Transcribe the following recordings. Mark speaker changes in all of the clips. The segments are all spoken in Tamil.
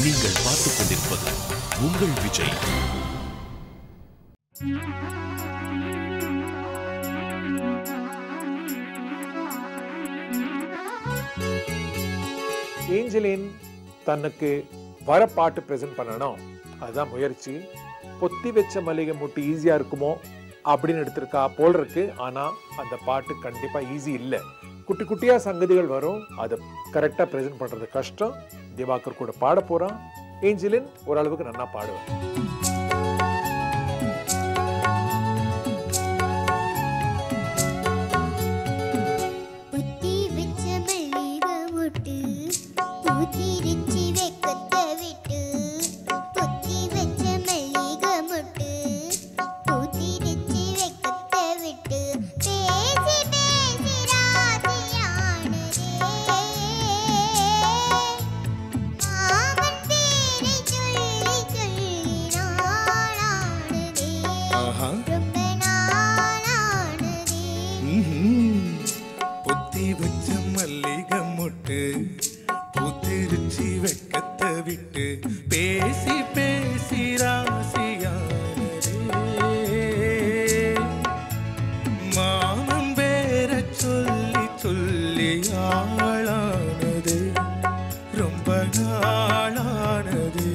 Speaker 1: நீங்கள் பார்த்துக் கொண்டிருப்பது உங்கள் விஜய்
Speaker 2: ஏஞ்சலின் தனக்கு வர பாட்டு ப்ரெசென்ட் பண்ணணும் அதுதான் முயற்சி பொத்தி வச்ச மல்லிகை முட்டு ஈஸியா இருக்குமோ அப்படின்னு எடுத்திருக்கா போல் இருக்கு ஆனா அந்த பாட்டு கண்டிப்பா ஈஸி இல்லை குட்டி குட்டியா சங்கதிகள் வரும் அதை கரெக்டா ப்ரெசென்ட் பண்றது கஷ்டம் திவாகர் கூட பாட போறான் ஏஞ்சலின் ஓரளவுக்கு நல்லா பாடுவேன்
Speaker 3: புத்தி வச்ச மல்லிகை முட்டு பூத்திருச்சி வெக்கத்தை விட்டு புத்தி வச்ச மல்லிகை முட்டு பூத்திருச்சி வெக்கத்தை விட்டு பேசி பேசி ராசியானதே மாமன் பேரை சொல்லி சொல்லி நாளானதே
Speaker 4: ஆஹா
Speaker 3: ரொம்ப நாளானதே
Speaker 4: ம்ஹும். பொத்தி வச்ச மல்லிகை முட்டு பூத்திருச்சி வெக்கத்தை விட்டு பேசி பேசி ராசியானதே மாமன் பேர சொல்லி சொல்லி ஆளானது ரொம்ப நாளானது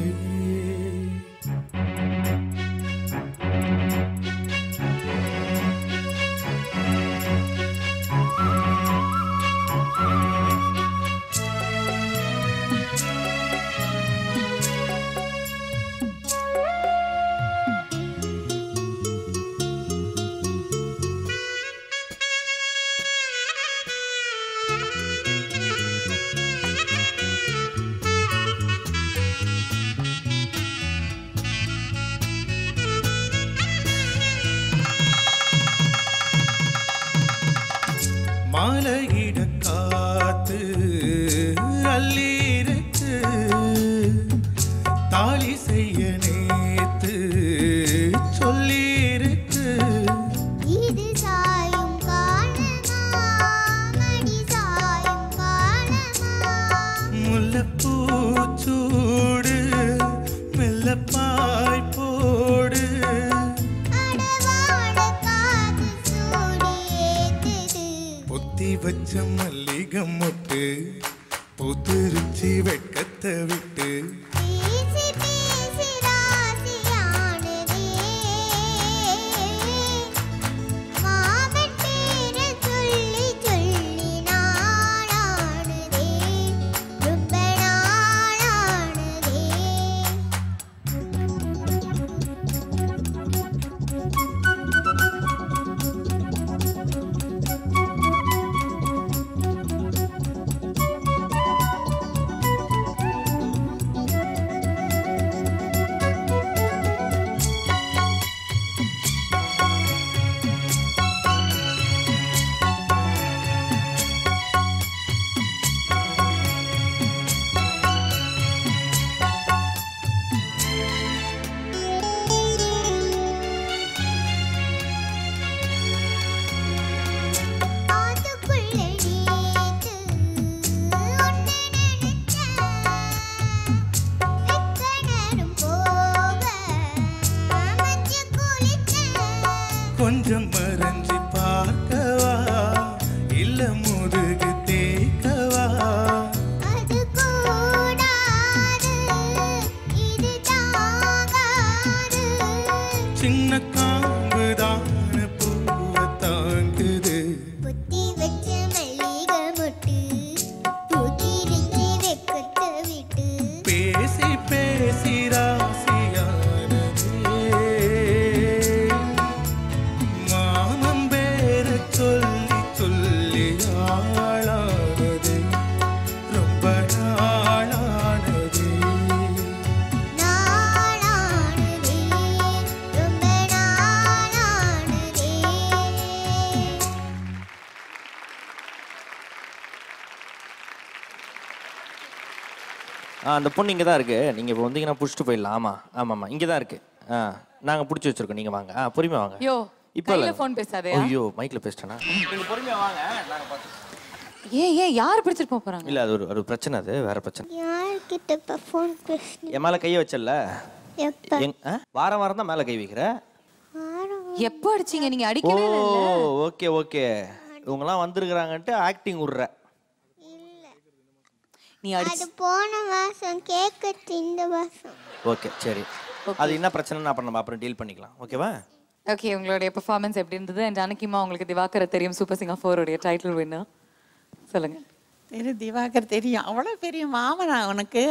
Speaker 4: மாலையிட காத்து அள்ளிருக்கு தாலி செய்ய நேத்து சொல்லியிருக்கு
Speaker 3: இது சாயும் காலமா மடி சாயும் காலமா
Speaker 4: முல்லைப்பூ சூடு மெல்லப்பாய் போடு
Speaker 3: அடவாட காது சூடி ஏத்துது
Speaker 4: பொத்தி வச்ச மல்லிகை மொட்டு பூத்திருச்சி வெட்கத்தை விட்டு
Speaker 3: பேசி பேசி ராசியானதே மாமன் பேரை சொல்லி சொல்லி நாளானதே ரொம்ப நாளானதே ஆத்துக்குள்ள நீத்து ஒன்னு நினைச்சேன் வெக்கணரும் போக மஞ்சு குளிச்சேன்
Speaker 4: கொஞ்சம் மறைஞ்சு பார்க்கவா இல்ல முதுகு தேய்க்கவா
Speaker 3: அது கூடாது இது தாங்காது
Speaker 4: சின்ன காம்புதான பூவை தாங்குது
Speaker 3: புத்தி வச்ச மல்லிகை மொட்டு பூத்திருச்சி வெக்கத்தை விட்டு
Speaker 4: பேசி பேசி ராசியானதே மாமன் பேர சொல்லி சொல்லி ஆளானது ரொம்ப நாளானது
Speaker 3: நாளானதே ரொம்ப நாளானதே
Speaker 5: ஆ அந்த பொண்ணு இங்கே தான் இருக்கு நீங்கள் இப்போ வந்தீங்கன்னா பிடிச்சிட்டு போயிடலாம் ஆமாம் ஆமாம் ஆமாம் இங்கே தான் இருக்கு ஆ நாங்கள் பிடிச்சி வச்சிருக்கோம் நீங்கள் வாங்க ஆ பொறுமையா வாங்க
Speaker 6: யோ
Speaker 5: இப்போ
Speaker 6: கையில phone பேசாதயா?
Speaker 5: ஐயோ மைக்கில் பேசிட்டேனா நீங்கள் பொறுமையா வாங்க நாங்கள் பார்த்து
Speaker 6: ஏன் ஏன் யார் பிடிச்சிட்டு போக போறாங்க
Speaker 5: இல்ல அது ஒரு ஒரு பிரச்சனை அது வேற பிரச்சனை
Speaker 3: யார்கிட்ட இப்போ ஃபோன் பேசணும்
Speaker 5: என் மேல கையை வச்சல
Speaker 3: எப்போ
Speaker 5: எங் ஆ? வாரம் வாரம் தான் மேல கை வைக்கிற
Speaker 6: எப்போ அடிச்சீங்க நீங்க
Speaker 5: ஓ
Speaker 6: அடிக்கவே இல்ல
Speaker 5: ஓகே ஓகே இவங்கெல்லாம் வந்திருக்கிறாங்கன்ட்டு ஆக்டிங் விடுற
Speaker 6: நீ அடிச்சு
Speaker 3: அது போன மாதம் கேட்கறது இந்த மாதம்
Speaker 5: ஓகே சரி அது என்ன பிரச்சனை அப்புறம் நம்ம அப்புறம் டீல் பண்ணிக்கலாம் ஓகேவா
Speaker 6: ஓகே உங்களுடைய பெர்ஃபார்மன்ஸ் எப்படி இருந்தது அண்ட் ஜானகிமா உங்களுக்கு திவாகர தெரியும் சூப்பர் சிங்கர் ஃபோர் உடைய டைட்டில் வின்னர் சொல்லுங்க
Speaker 7: திரு திவாகர் தெரியும் அவ்வளோ பெரிய மாமனா உனக்கு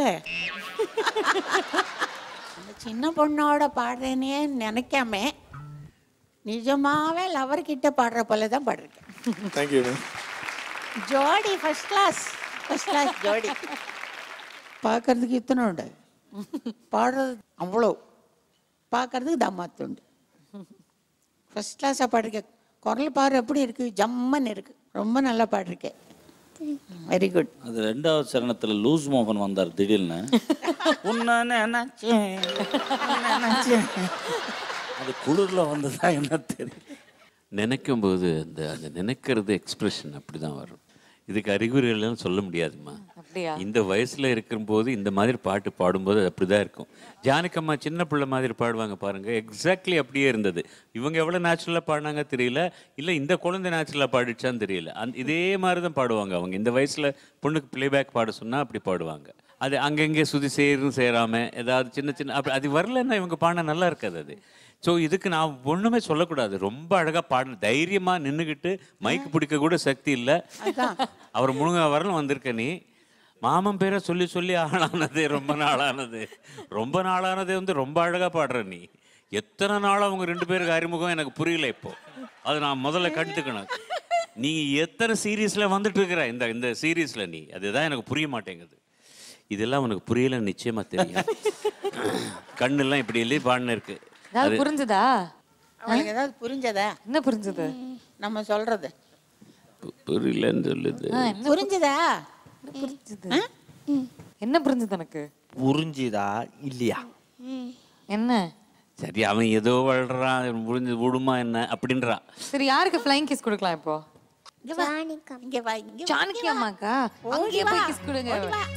Speaker 7: அந்த சின்ன பொண்ணோட பாடுறேனே நினைக்காம நிஜமாவே லவர் கிட்ட பாடுற போல தான் பாடுறேன்
Speaker 2: தேங்க்யூ
Speaker 7: ஜோடி ஃபர்ஸ்ட் கிளாஸ் ஃபர்ஸ்ட் கிளாஸ் ஜோடி பார்க்கறதுக்கு இத்தனை உண்டு பாடுறது அவ்வளோ பார்க்கறதுக்கு தம்மாத்துண்டு ஃபர்ஸ்ட் கிளாஸாக பாடிருக்க குரல் பாரு எப்படி இருக்கு ஜம்மன் இருக்கு ரொம்ப நல்லா பாடிருக்கேன் வெரி குட்
Speaker 8: அது ரெண்டாவது சரணத்துல லூஸ் மோகன் வந்தார் திடீர்னு உன்னை நினைச்சேன், உன்னை நினைச்சேன். அது குளிர்ல வந்ததா என்ன தெரியும்
Speaker 9: நினைக்கும் போது அந்த அந்த நினைக்கிறது எக்ஸ்பிரஷன் அப்படிதான் வரும் இதுக்கு அறிகுறிகள்லாம் சொல்ல முடியாதும்மா
Speaker 6: அப்படியா
Speaker 9: இந்த வயசுல இருக்கும்போது இந்த மாதிரி பாட்டு பாடும்போது அது அப்படிதான் இருக்கும் ஜானகம்மா சின்ன பிள்ளை மாதிரி பாடுவாங்க பாருங்க எக்ஸாக்ட்லி அப்படியே இருந்தது இவங்க எவ்வளவு நேச்சுரலா பாடினாங்க தெரியல இல்ல இந்த குழந்தை நேச்சுரலா பாடிச்சான்னு தெரியல அந்த இதே மாதிரி தான் பாடுவாங்க அவங்க இந்த வயசுல பொண்ணுக்கு பிளேபேக் பாட சொன்னா அப்படி பாடுவாங்க அது அங்கங்கே சுதி சேரும் சேராம ஏதாவது சின்ன சின்ன அப்படி அது வரலன்னா இவங்க பாடினா நல்லா இருக்காது அது ஸோ இதுக்கு நான் ஒண்ணுமே சொல்லக்கூடாது ரொம்ப அழகா பாடின தைரியமா நின்றுக்கிட்டு மைக்கு பிடிக்க கூட சக்தி இல்லை அவர் முழுங்க வரலும் வந்திருக்க நீ மாமன் பேரை சொல்லி சொல்லி ஆளானது ரொம்ப நாளானது ரொம்ப நாளானது வந்து ரொம்ப அழகா பாடுற நீ எத்தனை நாள் அவங்க ரெண்டு பேருக்கு அறிமுகம் எனக்கு புரியல இப்போ அது நான் முதல்ல கண்டுக்கணும் நீ எத்தனை சீரீஸ்ல வந்துட்டு இருக்கிற இந்த இந்த சீரீஸ்ல நீ அதுதான் எனக்கு புரிய மாட்டேங்குது இதெல்லாம் உனக்கு புரியல நிச்சயமா தெரியும் கண்ணெல்லாம் இப்படி எழுதி பாடின இருக்கு
Speaker 6: ஏதாவது புரிஞ்சுதா
Speaker 7: அவளுக்கு ஏதாவது புரிஞ்சதா
Speaker 6: என்ன புரிஞ்சுது
Speaker 7: நம்ம சொல்றது
Speaker 9: பு- புரியலன்னு சொல்லுது
Speaker 7: புரிஞ்சதா
Speaker 6: புரிஞ்சுது என்ன புரிஞ்சுது எனக்கு
Speaker 5: புரிஞ்சுதா இல்லையா
Speaker 6: என்ன
Speaker 9: சரி அவன் ஏதோ வளர்றான் புரிஞ்சு விடுமா என்ன அப்படின்றான்
Speaker 6: சரி யாருக்கு ஃப்ளைங் கிஸ் கொடுக்கலாம் இப்போ
Speaker 3: ஜானிக்கா
Speaker 7: இங்க வா இங்க வா.
Speaker 6: ஜானகி அம்மாக்கா அங்கேயே போய் கிஸ் கொடுங்க
Speaker 7: ஓடி வா.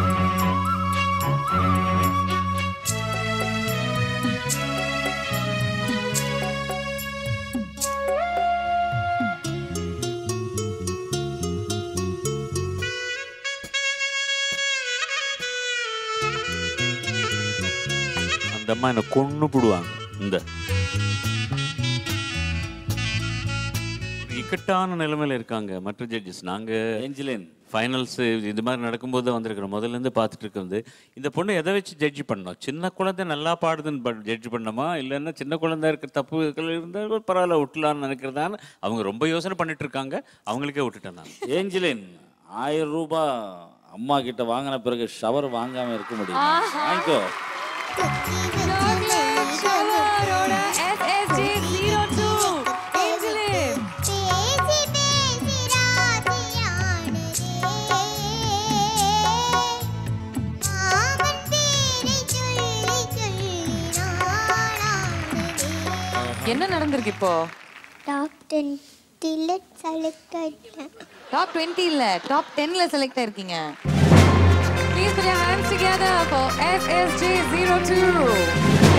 Speaker 9: அந்த அம்மா என்னை கொன்னு போடுவாங்க இந்த இக்கட்டான நிலைமையில இருக்காங்க மற்ற ஜட்ஜஸ் நாங்க
Speaker 8: ஏஞ்சலின்
Speaker 9: ஃபைனல்ஸ் இது மாதிரி நடக்கும்போது தான் வந்திருக்கிறோம் முதல்ல இருந்து பார்த்துட்டு இருக்கிறது இந்த பொண்ணு எதை வச்சு ஜட்ஜ் பண்ணோம் சின்ன குழந்தை நல்லா பாடுதுன்னு ஜட்ஜ் பண்ணோமா இல்லைன்னா சின்ன குழந்தை இருக்கிற தப்புகள் இருந்தால் பரவாயில்ல விட்டுலான்னு நினைக்கிறதான்னு அவங்க ரொம்ப யோசனை பண்ணிட்டு இருக்காங்க அவங்களுக்கே விட்டுட்டேன் நான்
Speaker 8: ஏஞ்சலின் ஆயிரம் ரூபாய் அம்மா கிட்ட வாங்கின பிறகு ஷவர் வாங்காம இருக்க முடியும் வாங்கிக்கோ
Speaker 6: SSG 02 ஏஞ்சலின்
Speaker 3: பேசி பேசி ராசியானதே மாமன் பேரை சொல்லி சொல்லி நாளானதே
Speaker 6: என்ன நடந்திருக்கு இப்போ
Speaker 3: டாப் டென்த்தில் செலக்ட் ஆயிட்டேன்
Speaker 6: டாப் 20 இல்ல டாப் 10ல செலக்ட் ஆயிருக்கீங்க please put your hands together for SSG 02